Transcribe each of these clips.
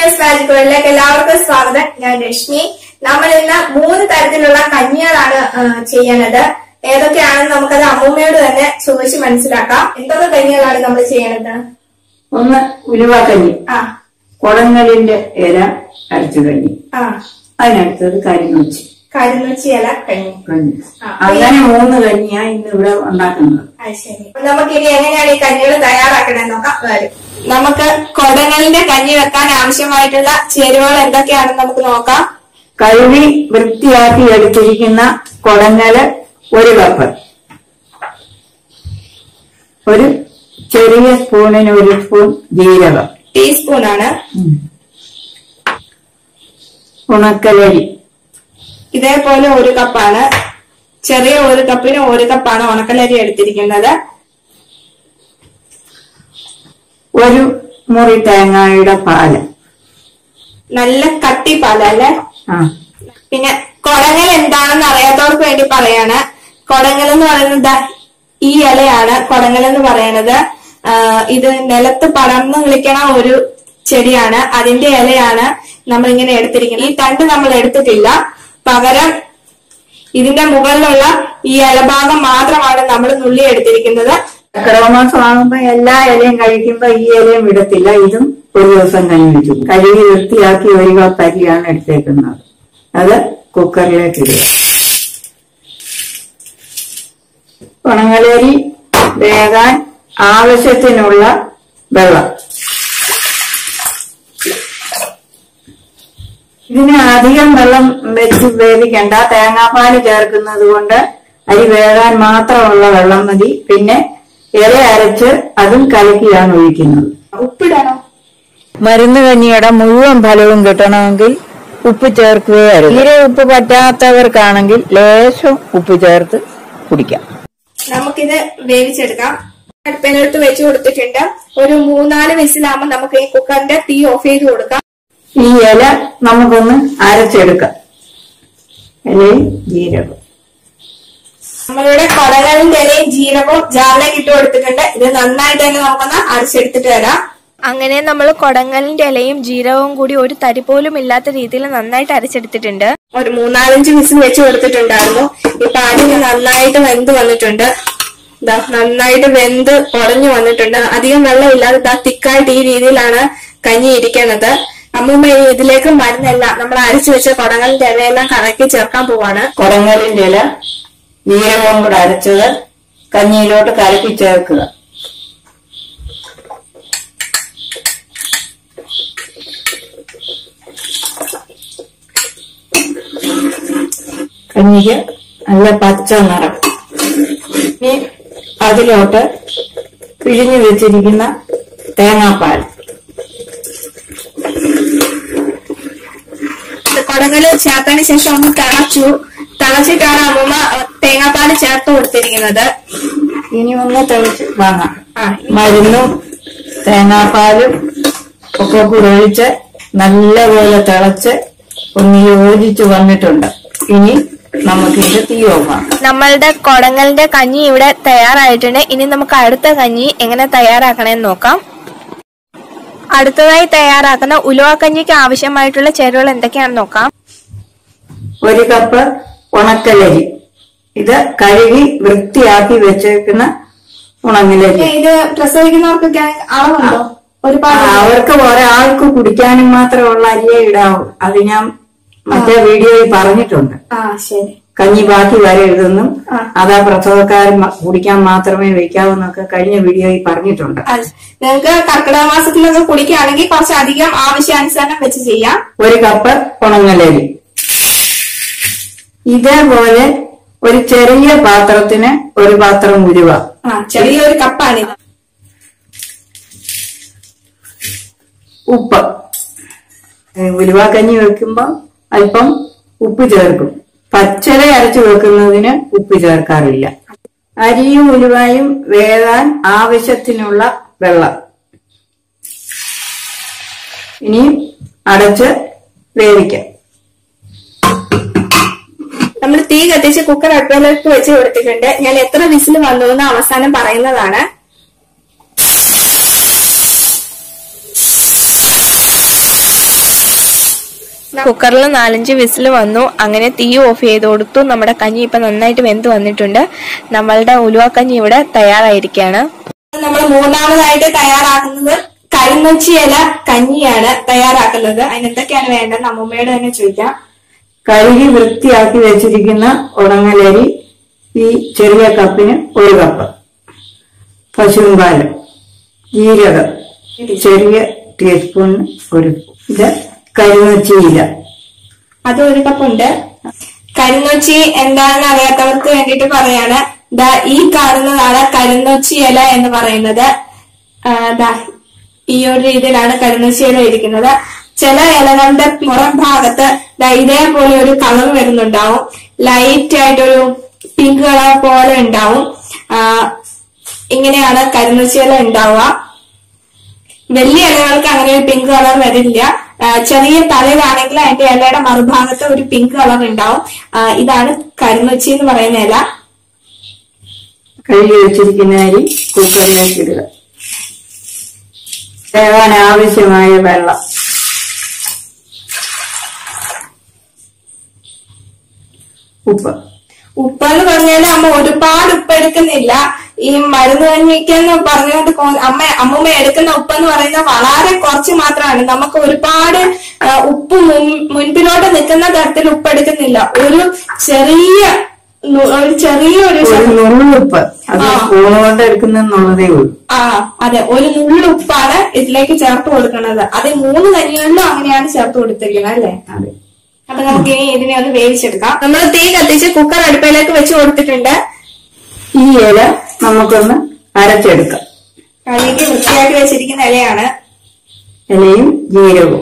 News magic വേൾഡിലേക്ക് എല്ലാവർക്കും സ്വാഗതം ഞാൻ രശ്മി നമ്മൾ ഇന്ന് മൂന്ന് തരത്തിലുള്ള കഞ്ഞികളാണ് ആ, ചെയ്യണത് ഏതൊക്കെയാണെന്ന് നമുക്കത് അമ്മൂമ്മയോട് തന്നെ ചോദിച്ച് മനസ്സിലാക്കാം എന്തൊക്കെ കഞ്ഞികളാണ് നമ്മൾ ചെയ്യണത് ഒന്ന് ഉലുവാക്കഞ്ഞി ആ കുളങ്ങലിന്റെ ഇല അരച്ചു കഞ്ഞി ആ അതിനടുത്തത് കരിനൂച്ചി കരിന്നുച്ചി ഇല കഞ്ഞി കഞ്ഞി ആ. അങ്ങനെ മൂന്ന് കഞ്ഞിയാ ഇന്ന് ഇവിടെ ഉണ്ടാക്കുന്നത് അത് ശരി അപ്പൊ നമുക്കിനി എങ്ങനെയാണ് ഈ കഞ്ഞികൾ തയ്യാറാക്കണേന്ന് നോക്കാം വരും നമുക്ക് കൊടങ്ങലിന്റെ കഞ്ഞി വെക്കാൻ ആവശ്യമായിട്ടുള്ള ചേരുവകൾ എന്തൊക്കെയാണെന്ന് നമുക്ക് നോക്കാം കഴുകി വൃത്തിയാക്കി എടുത്തിരിക്കുന്ന കുളങ്ങല് ഒരു കപ്പ് ഒരു ചെറിയ സ്പൂണിന് ഒരു സ്പൂൺ ജീരകം ടീസ്പൂൺ ആണ് ഉണക്കലരി ഇതേപോലെ ഒരു കപ്പാണ് ചെറിയ ഒരു കപ്പിന് ഒരു കപ്പാണ് ഉണക്കലരി എടുത്തിരിക്കുന്നത് ഒരു മുറി തേങ്ങയുടെ പാല് നല്ല കട്ടി പാലല്ലേ ആ പിന്നെ കൊടങ്ങൽ എന്താണെന്ന് അറിയാത്തവർക്ക് വേണ്ടി പറയാണ് കൊടങ്ങൽ എന്ന് പറയുന്നത് ദാ ഈ ഇലയാണ് കൊടങ്ങൽ എന്ന് പറയുന്നത് ആ, ഇത് നിലത്ത് പടർന്നു കളിക്കണ ഒരു ചെടിയാണ് അതിന്റെ ഇലയാണ് നമ്മൾ ഇങ്ങനെ എടുത്തിരിക്കുന്നത് ഈ തണ്ട് നമ്മൾ എടുത്തിട്ടില്ല പകരം ഇതിന്റെ മുകളിലുള്ള ഈ ഇലഭാഗം മാത്രമാണ് നമ്മൾ നുള്ളി എടുത്തിരിക്കുന്നത് ക്രോമാസം ആകുമ്പോ എല്ലാ ഇലയും കഴിക്കുമ്പോ ഈ ഇലയും വിടത്തില്ല ഇതും ഒരു ദിവസം കഴിഞ്ഞിട്ടു കഴുകി വൃത്തിയാക്കി ഒരു കപ്പ് അരിയാണ് എടുത്തേക്കുന്നത് അത് കുക്കറിലേക്ക് ഇടുക ഉണങ്ങലരി വേകാൻ ആവശ്യത്തിനുള്ള വെള്ളം ഇതിന് അധികം വെള്ളം വെച്ച് വേവിക്കണ്ട തേങ്ങാപ്പാല് ചേർക്കുന്നത് കൊണ്ട് അരി വേകാൻ മാത്രമുള്ള വെള്ളം മതി പിന്നെ ഇല അരച്ച് അതും കലക്കിയാണ് ഒഴിക്കുന്നത് ഉപ്പിടണോ മരുന്ന് കഞ്ഞിയുടെ മുഴുവൻ ഫലവും കിട്ടണമെങ്കിൽ ഉപ്പ് ചേർക്കുകയായിരുന്നു തീരെ ഉപ്പ് പറ്റാത്തവർക്കാണെങ്കിൽ ലേശം ഉപ്പ് ചേർത്ത് കുടിക്കാം നമുക്കിത് വേവിച്ചെടുക്കാം അടുപ്പിലോട്ട് വെച്ച് കൊടുത്തിട്ടുണ്ട് ഒരു മൂന്നാല് വിസിലാകുമ്പോൾ നമുക്ക് ഈ കുക്കറിന്റെ തീ ഓഫ് ചെയ്ത് കൊടുക്കാം ഈ ഇല നമുക്കൊന്ന് അരച്ചെടുക്കാം ഇലയും ജീരകം നമ്മളിവിടെ കൊടകളിന്റെ ഇലയും ജീരകവും ജാറിലേക്ക് ഇട്ട് കൊടുത്തിട്ടുണ്ട് ഇത് നന്നായിട്ട് തന്നെ നമുക്കൊന്ന് അരച്ചെടുത്തിട്ട് വരാം അങ്ങനെ നമ്മൾ കൊടങ്ങലിന്റെ ഇലയും ജീരകവും കൂടി ഒരു തരി പോലും ഇല്ലാത്ത രീതിയിൽ നന്നായിട്ട് അരച്ചെടുത്തിട്ടുണ്ട് ഒരു മൂന്നാലഞ്ച് വിസിൽ വെച്ച് കൊടുത്തിട്ടുണ്ടായിരുന്നു ഈ പാലിന് നന്നായിട്ട് വെന്ത് വന്നിട്ടുണ്ട് ദാ നന്നായിട്ട് വെന്ത് ഉടഞ്ഞു വന്നിട്ടുണ്ട് അധികം വെള്ളം ഇല്ലാതെ ദാ തിക്കായിട്ട് ഈ രീതിയിലാണ് കഞ്ഞി ഇരിക്കുന്നത് അമ്മൂമ്മ ഈ ഇതിലേക്ക് മരുന്നല്ല നമ്മൾ അരച്ചു വെച്ച കൊടങ്ങലിന്റെ ഇലയെല്ലാം കറക്കി ചേർക്കാൻ പോവാണ് കുടങ്ങലിന്റെ ഇല ജീരകവും കൂടെ അരച്ചത് കഞ്ഞിയിലോട്ട് കലക്കി ചേർക്കുക കഞ്ഞിക്ക് നല്ല പച്ച നിറം ഇനി അതിലോട്ട് പിഴിഞ്ഞു വെച്ചിരിക്കുന്ന തേങ്ങാപ്പാൽ കൊടങ്ങല് ചേർത്തതിന് ശേഷം ഒന്ന് തിളച്ചു തിളച്ചിട്ടാണ് അമ്മൂമ്മ തേങ്ങാപ്പാല് ചേർത്ത് കൊടുത്തിരിക്കുന്നത് ഇനി ഒന്ന് തെളിച്ച് വാങ്ങാം ആ മരുന്നും തേങ്ങാപ്പാലും ഒക്കെ കൂടെ ഒഴിച്ച് നല്ലപോലെ തിളച്ച് ഒന്ന് യോജിച്ച് വന്നിട്ടുണ്ട് ഇനി നമുക്കിത് തീ ഓഫാക്കാം നമ്മളുടെ കൊടങ്ങലിന്റെ കഞ്ഞി ഇവിടെ തയ്യാറായിട്ടുണ്ട് ഇനി നമുക്ക് അടുത്ത കഞ്ഞി എങ്ങനെ തയ്യാറാക്കണമെന്ന് നോക്കാം അടുത്തതായി തയ്യാറാക്കുന്ന ഉലുവാക്കഞ്ഞിക്ക് ആവശ്യമായിട്ടുള്ള ചേരുവകൾ എന്തൊക്കെയാണെന്ന് നോക്കാം ഒരു കപ്പ് ഉണക്കലരി ഇത് കഴുകി വൃത്തിയാക്കി വെച്ചേക്കുന്ന ഉണങ്ങലരി ഇത് പ്രസവിക്കുന്നവർക്കൊക്കെ അളവുണ്ടോ ഒരുപാട് അവർക്ക് ഒരാൾക്ക് കുടിക്കാനും മാത്രമുള്ള അരിയെ ഇടാവൂ അത് ഞാൻ മറ്റേ വീഡിയോയിൽ പറഞ്ഞിട്ടുണ്ട് ആ ശരി കഞ്ഞി ബാക്കി വരരുതെന്നും ആ. അതാ പ്രസവക്കാരൻ മ- കുടിക്കാൻ മാത്രമേ വെക്കാവൂന്നൊക്കെ കഴിഞ്ഞ വീഡിയോയിൽ പറഞ്ഞിട്ടുണ്ട് അത് നിങ്ങൾക്ക് കർക്കിടക മാസത്തിലൊക്കെ കുടിക്കുകയാണെങ്കിൽ കുറച്ച് അധികം ആവശ്യാനുസരണം വെച്ച് ചെയ്യാം ഒരു കപ്പ് ഉണങ്ങലരി ഇതേപോലെ ഒരു ചെറിയ പാത്രത്തിന് ഒരു പാത്രം ഉരുവ ആ ചെറിയൊരു കപ്പാണിത് ഉപ്പ് ഏ, ഉലുവ കഞ്ഞി വെക്കുമ്പോ അല്പം ഉപ്പ് ചേർക്കും പച്ചല അരച്ചു വെക്കുന്നതിന് ഉപ്പ് ചേർക്കാറില്ല അരിയും ഉലുവായും വേകാൻ ആവശ്യത്തിനുള്ള വെള്ളം ഇനി അടച്ച് വേവിക്കാം നമ്മൾ തീ കത്തിച്ച് കുക്കർ അടുപ്പിലേക്ക് വെച്ച് കൊടുത്തിട്ടുണ്ട് ഞാൻ എത്ര വിസിൽ വന്നു എന്ന് അവസാനം പറയുന്നതാണ് കുക്കറിൽ നാലഞ്ച് വിസിൽ വന്നു അങ്ങനെ തീ ഓഫ് ചെയ്ത് കൊടുത്തു നമ്മുടെ കഞ്ഞി ഇപ്പൊ നന്നായിട്ട് വെന്ത് വന്നിട്ടുണ്ട് നമ്മളുടെ ഉലുവക്കഞ്ഞി ഇവിടെ തയ്യാറായിരിക്കുകയാണ് നമ്മൾ മൂന്നാമതായിട്ട് തയ്യാറാക്കുന്നത് കരിനൊച്ചി ഇല കഞ്ഞിയാണ് തയ്യാറാക്കുന്നത് അതിന് എന്തൊക്കെയാണ് വേണ്ടത് അമ്മൂമ്മയോട് തന്നെ ചോദിക്കാം കഴുകി വൃത്തിയാക്കി വെച്ചിരിക്കുന്ന ഉണങ്ങലരി ഈ ചെറിയ കപ്പിന് ഒരു കപ്പ് പശുമ്പാല് ജീരകം ചെറിയ ടീസ്പൂൺ ഒരു ഇത് കരിനൊച്ചിയില അത് ഒരു കപ്പുണ്ട് കരിനൊച്ചി എന്താണെന്ന് അറിയാത്തവർക്ക് വേണ്ടിയിട്ട് പറയാണ് ദാ ഈ കാണുന്നതാണ് കരിനൊച്ചി ഇല എന്ന് പറയുന്നത് ആ, ദാ ഈ ഒരു രീതിയിലാണ് കരിനൊച്ചി ഇല ഇരിക്കുന്നത് ചില ഇലകളുടെ പുറം ഭാഗത്ത് ദാ ഇതേപോലെ ഒരു കളർ വരുന്നുണ്ടാവും ലൈറ്റ് ആയിട്ടൊരു പിങ്ക് കളർ പോലെ ഉണ്ടാവും ആ, ഇങ്ങനെയാണ് കരിനൊച്ചി ഇല ഉണ്ടാവുക വലിയ ഇലകൾക്ക് അങ്ങനെ ഒരു പിങ്ക് കളർ വരില്ല ആ, ചെറിയ തലയിലാണെങ്കിൽ അതിന്റെ ഇലയുടെ മറുഭാഗത്ത് ഒരു പിങ്ക് കളർ ഉണ്ടാവും ആ, ഇതാണ് കരിനൊച്ചി എന്ന് പറയുന്ന ഇല കഴുകി വെച്ചിരിക്കുന്ന അരി കുക്കറിലേക്ക് ഇടുക വേവാൻ ആവശ്യമായ വെള്ളം ഉപ്പ് ഉപ്പ് എന്ന് പറഞ്ഞാൽ അമ്മ ഒരുപാട് ഉപ്പ് എടുക്കുന്നില്ല ഈ മരുന്ന് കഞ്ഞിക്കെന്ന് പറഞ്ഞുകൊണ്ട് കൊ- അമ്മ അമ്മൂമ്മ എടുക്കുന്ന ഉപ്പ് എന്ന് പറയുന്നത് വളരെ കുറച്ച് മാത്രമാണ് നമുക്ക് ഒരുപാട് ആ, ഉപ്പ് മുൻ- മുൻപിലോട്ട് നിൽക്കുന്ന തരത്തിൽ ഉപ്പ് എടുക്കുന്നില്ല ഒരു ചെറിയ നു- ഒരു ചെറിയൊരു ഒരു ശ- നുള്ളുപ്പ് അത് ആ. സ്പൂൺ കൊണ്ട് എടുക്കുന്നെന്നുള്ളതേ ഉള്ളൂ ആ അതെ ഒരു നുള്ളു ഉപ്പാണ് ഇതിലേക്ക് ചേർത്ത് കൊടുക്കുന്നത് അത് മൂന്ന് കഞ്ഞികളിലും അങ്ങനെയാണ് ചേർത്ത് കൊടുത്തിരിക്കുന്നത് അല്ലേ അതെ അപ്പൊ നമുക്ക് ഇനി ഇതിനെ ഒന്ന് വേവിച്ചെടുക്കാം നമ്മൾ തീ കത്തിച്ച് കുക്കർ അടുപ്പിലേക്ക് വെച്ച് കൊടുത്തിട്ടുണ്ട് ഈ ഇല നമുക്കൊന്ന് അരച്ചെടുക്കാം കഴുകി വൃത്തിയാക്കി വെച്ചിരിക്കുന്ന ഇലയാണ് ഇലയും ജീരകവും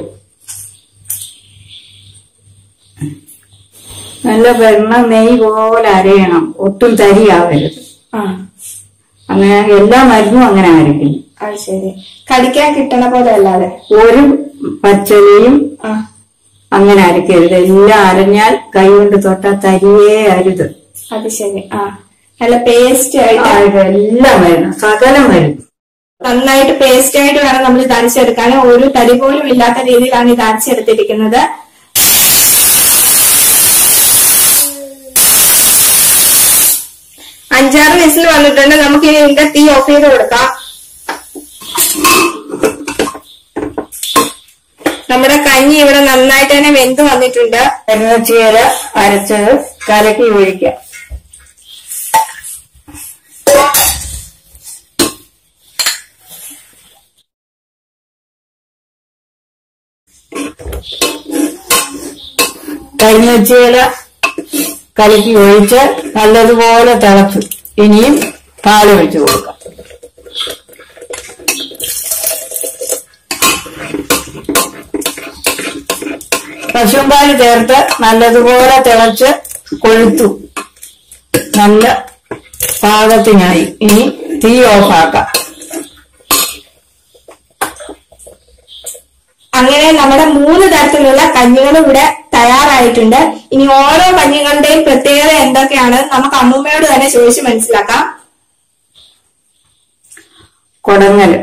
നല്ല വെണ്ണ നെയ്യ് പോലെ അരയണം ഒട്ടും തരിയാവരുത് ആ അങ്ങനെ എല്ലാ മരുന്നും അങ്ങനെ അരയ്ക്കുന്നു അത് ശരി കടിക്കാൻ കിട്ടണ പോലെ അല്ലാതെ ഒരു പച്ചലിയും ആ അങ്ങനെ അരക്കരുത് എല്ലാം അരഞ്ഞാൽ കൈ കൊണ്ട് തൊട്ടാൽ തരിയേ അരുത് അത് ശരി ആ നല്ല പേസ്റ്റ് ആയിട്ട് ആയിട്ട് എല്ലാം വരണം സകലം വരും നന്നായിട്ട് പേസ്റ്റ് ആയിട്ട് വേണം നമ്മൾ ഇത് അരച്ചെടുക്കാൻ ഒരു തരി പോലും ഇല്ലാത്ത രീതിയിലാണ് ഇത് അരച്ചെടുത്തിരിക്കുന്നത് അഞ്ചാറ് വിസിൽ വന്നിട്ടുണ്ട് നമുക്ക് ഇനി ഇതിന്റെ തീ ഓഫ് ചെയ്ത് കൊടുക്കാം നമ്മുടെ കഞ്ഞി ഇവിടെ നന്നായിട്ട് തന്നെ വെന്ത് വന്നിട്ടുണ്ട് കരിനച്ചിയില അരച്ചത് കലക്കി ഒഴിക്കാം കരിനച്ചിയില കലക്കി ഒഴിച്ച് നല്ലതുപോലെ തിളച്ചു ഇനിയും പാല് ഒഴിച്ചു കൊടുക്കാം പശുമ്പാല് ചേർത്ത് നല്ലതുപോലെ തിളച്ച് കൊഴുത്തു നല്ല പാകത്തിനായി ഇനി തീ ഓഫാക്കാം അങ്ങനെ നമ്മുടെ മൂന്ന് തരത്തിലുള്ള കഞ്ഞികൾ ഇവിടെ തയ്യാറായിട്ടുണ്ട് ഇനി ഓരോ കഞ്ഞികളുടെയും പ്രത്യേകത എന്തൊക്കെയാണ് നമുക്ക് അമ്മൂമ്മയോട് തന്നെ ചോദിച്ച് മനസ്സിലാക്കാം കൊടങ്ങല്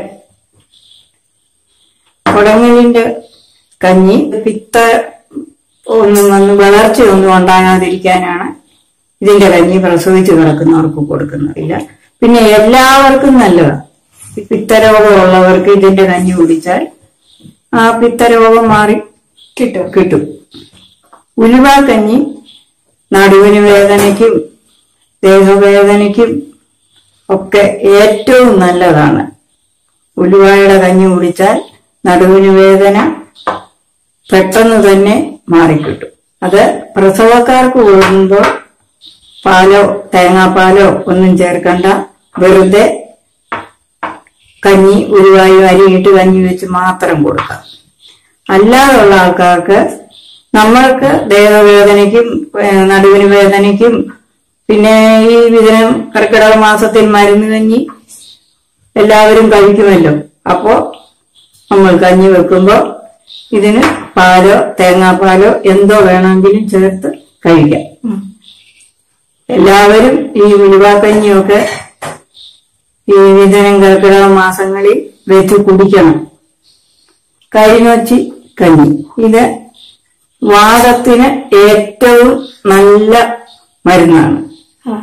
കൊടങ്ങലിന്റെ കഞ്ഞി പിത്ത ഒന്നും വന്ന് വളർച്ചയൊന്നും ഉണ്ടാകാതിരിക്കാനാണ് ഇതിന്റെ കഞ്ഞി പ്രസവിച്ച് കിടക്കുന്നവർക്ക് കൊടുക്കുന്നില്ല പിന്നെ എല്ലാവർക്കും നല്ലതാണ് പിത്തരോഗമുള്ളവർക്ക് ഇതിന്റെ കഞ്ഞി കുടിച്ചാൽ ആ പിത്തരോഗം മാറി കിട്ടും കിട്ടും ഉലുവ കഞ്ഞി നടുവിന് വേദനയ്ക്കും ദേഹവേദനയ്ക്കും ഒക്കെ ഏറ്റവും നല്ലതാണ് ഉലുവായുടെ കഞ്ഞി കുടിച്ചാൽ നടുവിന് വേദന പെട്ടെന്ന് തന്നെ മാറിക്കിട്ടും അത് പ്രസവക്കാർക്ക് കൊടുക്കുമ്പോൾ പാലോ തേങ്ങാപ്പാലോ ഒന്നും ചേർക്കണ്ട വെറുതെ കഞ്ഞി ഉരുവായും അരിയിട്ട് കഞ്ഞി വെച്ച് മാത്രം കൊടുക്കാം അല്ലാതുള്ള ആൾക്കാർക്ക് നമ്മൾക്ക് ദേഹവേദനയ്ക്കും ഏഹ് നടുവിന് വേദനയ്ക്കും പിന്നെ ഈ വിധനം കർക്കിടക മാസത്തിൽ മരുന്ന് കഞ്ഞി എല്ലാവരും കഴിക്കുമല്ലോ അപ്പോ നമ്മൾ കഞ്ഞി വെക്കുമ്പോ ഇതിന് പാലോ തേങ്ങാപ്പാലോ എന്തോ വേണമെങ്കിലും ചേർത്ത് കഴിക്കാം എല്ലാവരും ഈ ഉലുവാക്കഞ്ഞിയൊക്കെ ഈ വിധനം കർക്കിടക മാസങ്ങളിൽ വെച്ച് കുടിക്കണം കരിനൊച്ചി കഞ്ഞി ഇത് വാദത്തിന് ഏറ്റവും നല്ല മരുന്നാണ് ആ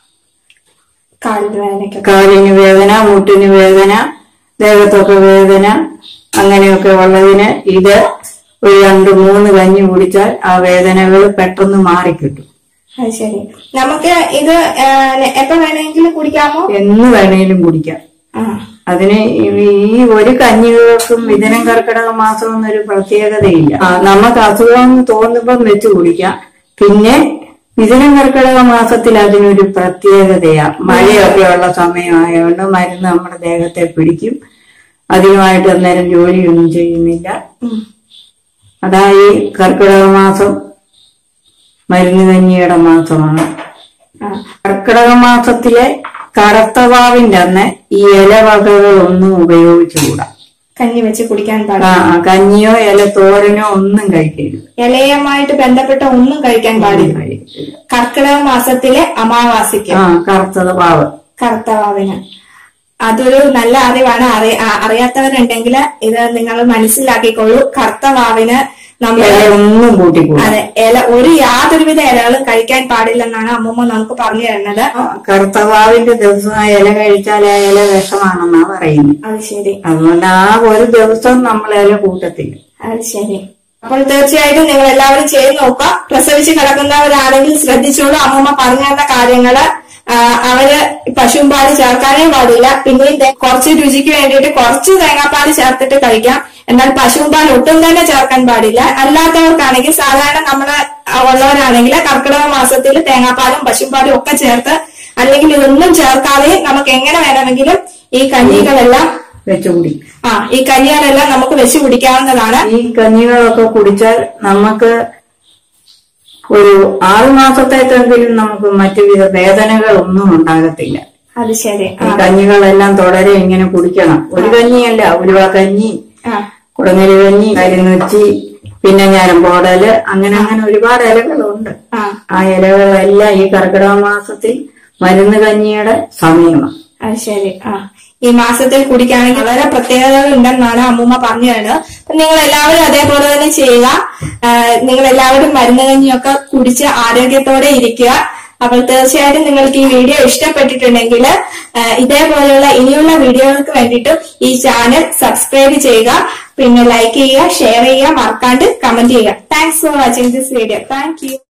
കാലിന് വേദനയ്ക്ക് കാലിന് വേദന മുട്ടിന് വേദന ദേഹത്തൊക്കെ വേദന അങ്ങനെയൊക്കെ ഉള്ളതിന് ഇത് ഒരു രണ്ട് മൂന്ന് കഞ്ഞി കുടിച്ചാൽ ആ വേദനകൾ പെട്ടെന്ന് മാറിക്കിട്ടും അത് ശരി നമുക്ക് ഇത് ആ, എപ്പോ വേണമെങ്കിലും കുടിക്കാമോ എന്ന് വേണേലും കുടിക്കാം ആ അതിന് ഈ- ഈ ഒരു കഞ്ഞികൾക്കും മിഥുനം കർക്കിടക മാസം എന്നൊരു പ്രത്യേകതയില്ല ആ, നമുക്ക് അസുഖം തോന്നുമ്പം വെച്ച് കുടിക്കാം പിന്നെ മിഥുനം കർക്കിടക മാസത്തിൽ അതിനൊരു പ്രത്യേകതയാ മഴയൊക്കെ ഉള്ള സമയമായതുകൊണ്ട് മരുന്ന് നമ്മുടെ ദേഹത്തെ പിടിക്കും അധികമായിട്ട് അന്നേരം ജോലിയൊന്നും ചെയ്യുന്നില്ല ഉം. അതാ ഈ കർക്കിടക മാസം മരുന്ന് കഞ്ഞിയുടെ മാസമാണ് ആ കർക്കിടക മാസത്തിലെ കറുത്തവാവിന്റെ അന്ന് ഈ ഇലവകകളൊന്നും ഉപയോഗിച്ചുകൂടാ കഞ്ഞി വെച്ച് കുടിക്കാൻ ആ, പാടില്ല ആ, കഞ്ഞിയോ ഇല തോരനോ ഒന്നും കഴിക്കരുത് ഇലയുമായിട്ട് ബന്ധപ്പെട്ട ഒന്നും കഴിക്കാൻ പാടില്ല കഴിക്കരുത്. കർക്കിടക മാസത്തിലെ അമാവാസിക്ക് ആ കറുത്തത് വാവ് കർത്തവാവിന് അതൊരു നല്ല അറിവാണ് അറിയ ആ, അറിയാത്തവരുണ്ടെങ്കിൽ ഇത് നിങ്ങൾ മനസ്സിലാക്കിക്കൊള്ളൂ കർത്തവാവിന് നമ്മൾ ഇല ഒന്നും കൂട്ടിക്കൂടാ അതെ ഇല ഒരു യാതൊരുവിധ ഇലകളും കഴിക്കാൻ പാടില്ലെന്നാണ് അമ്മൂമ്മ നമുക്ക് പറഞ്ഞു തരുന്നത് ആ, കറുത്തവാവിന്റെ ദിവസം ആ ഇല കഴിച്ചാൽ ആ ഇല വിഷമാണെന്നാ പറയുന്നത് അത് ശരി അതുകൊണ്ട് ആ ഒരു ദിവസം നമ്മൾ ഇല കൂട്ടത്തില്ല അത് ശരി അപ്പോൾ തീർച്ചയായിട്ടും നിങ്ങൾ എല്ലാവരും ചെയ്ത് നോക്കുക പ്രസവിച്ച് കിടക്കുന്നവരാണെങ്കിൽ ശ്രദ്ധിച്ചോളൂ അമ്മൂമ്മ പറഞ്ഞു തന്ന കാര്യങ്ങള് ആ, അവര് പശുമ്പാല് ചേർക്കാനേ പാടില്ല പിന്നെയും ദേ കുറച്ച് രുചിക്ക് വേണ്ടിയിട്ട് കുറച്ച് തേങ്ങാപ്പാല് ചേർത്തിട്ട് കഴിക്കാം എന്നാൽ പശുമ്പാൽ ഒട്ടും തന്നെ ചേർക്കാൻ പാടില്ല അല്ലാത്തവർക്കാണെങ്കിൽ സാധാരണ നമ്മള് ഉള്ളവരാണെങ്കിൽ കർക്കിടക മാസത്തിൽ തേങ്ങാപ്പാലും പശുമ്പാലും ഒക്കെ ചേർത്ത് അല്ലെങ്കിൽ ഇതൊന്നും ചേർക്കാതെ നമുക്ക് എങ്ങനെ വേണമെങ്കിലും ഈ കഞ്ഞികളെല്ലാം വെച്ച് കുടിക്കും ആ ഈ കഞ്ഞികളെല്ലാം നമുക്ക് വെച്ച് കുടിക്കാവുന്നതാണ് ഈ കഞ്ഞികളൊക്കെ കുടിച്ചാൽ നമുക്ക് ഒരു ആറു മാസത്തേക്കെങ്കിലും നമുക്ക് മറ്റു വിധ വേദനകളൊന്നും ഉണ്ടാകത്തില്ല അത് ശരി ഈ കഞ്ഞികളെല്ലാം തുടരെ ഇങ്ങനെ കുടിക്കണം ഒരു കഞ്ഞിയല്ല ഉലുവ കഞ്ഞി ആ കുടങ്ങല് കഞ്ഞി കരിനുച്ചി പിന്നെ ഞരമ്പോടല് അങ്ങനെ അങ്ങനെ ഒരുപാട് ഇലകളുണ്ട് ആ ആ ഇലകളെല്ലാം ഈ കർക്കിടക മാസത്തിൽ മരുന്ന് കഞ്ഞിയുടെ സമയമാണ് അത് ശരി ആ ഈ മാസത്തിൽ കുടിക്കുകയാണെങ്കിൽ വളരെ പ്രത്യേകതകൾ ഉണ്ടെന്നാണ് അമ്മൂമ്മ പറഞ്ഞു തരുന്നത് അപ്പൊ നിങ്ങൾ എല്ലാവരും അതേപോലെ തന്നെ ചെയ്യുക നിങ്ങൾ എല്ലാവരും മരുന്ന് കഞ്ഞിയൊക്കെ കുടിച്ച് ആരോഗ്യത്തോടെ ഇരിക്കുക അപ്പോൾ തീർച്ചയായിട്ടും നിങ്ങൾക്ക് ഈ വീഡിയോ ഇഷ്ടപ്പെട്ടിട്ടുണ്ടെങ്കിൽ ഇതേപോലെയുള്ള ഇനിയുള്ള വീഡിയോകൾക്ക് വേണ്ടിയിട്ടും ഈ ചാനൽ സബ്സ്ക്രൈബ് ചെയ്യുക പിന്നെ ലൈക്ക് ചെയ്യുക ഷെയർ ചെയ്യുക മറക്കാണ്ട് കമന്റ് ചെയ്യുക thanks for watching this video thank U